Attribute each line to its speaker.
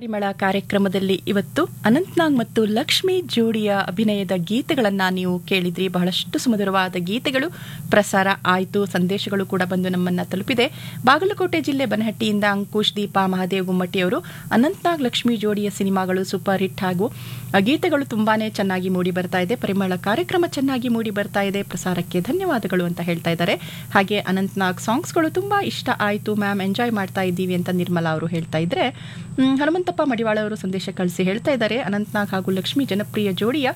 Speaker 1: ಪರಿಮಳ ಕಾರ್ಯಕ್ರಮದಲ್ಲಿ ಇವತ್ತು ಅನಂತ್ನಾಗ್ ಮತ್ತು ಲಕ್ಷ್ಮಿ ಜೋಡಿಯ ಅಭಿನಯದ ಗೀತೆಗಳನ್ನ ನೀವು ಕೇಳಿದ್ರಿ ಬಹಳಷ್ಟು ಸುಮಧುರವಾದ ಗೀತೆಗಳು ಪ್ರಸಾರ ಆಯಿತು ಸಂದೇಶಗಳು ಕೂಡ ಬಂದು ನಮ್ಮನ್ನ ತಲುಪಿದೆ ಬಾಗಲಕೋಟೆ ಜಿಲ್ಲೆ ಬನಹಟ್ಟಿಯಿಂದ ಅಂಕುಶ್ ದೀಪಾ ಮಹಾದೇವ್ ಗುಮ್ಮಟ್ಟಿಯವರು ಅನಂತ್ನಾಗ್ ಲಕ್ಷ್ಮಿ ಜೋಡಿಯ ಸಿನಿಮಾಗಳು ಸೂಪರ್ ಹಿಟ್ ಹಾಗೂ ಆ ಗೀತೆಗಳು ತುಂಬಾನೇ ಚೆನ್ನಾಗಿ ಮೂಡಿ ಬರ್ತಾ ಇದೆ ಪರಿಮಳ ಕಾರ್ಯಕ್ರಮ ಚೆನ್ನಾಗಿ ಮೂಡಿ ಬರ್ತಾ ಇದೆ ಪ್ರಸಾರಕ್ಕೆ ಧನ್ಯವಾದಗಳು ಅಂತ ಹೇಳ್ತಾ ಇದ್ದಾರೆ ಹಾಗೆ ಅನಂತ್ನಾಗ್ ಸಾಂಗ್ಸ್ಗಳು ತುಂಬಾ ಇಷ್ಟ ಆಯಿತು ಮ್ಯಾಮ್ ಎಂಜಾಯ್ ಮಾಡ್ತಾ ಇದ್ದೀವಿ ಅಂತ ನಿರ್ಮಲಾ ಅವರು ಹೇಳ್ತಾ ಇದ್ರೆ ಹ್ಮ್, ಹನುಮಂತಪ್ಪ ಮಡಿವಾಳ ಅವರು ಸಂದೇಶ ಕಳಿಸಿ ಹೇಳ್ತಾ ಇದ್ದಾರೆ ಅನಂತ್ನಾಗ್ ಹಾಗೂ ಲಕ್ಷ್ಮಿ ಜನಪ್ರಿಯ ಜೋಡಿಯ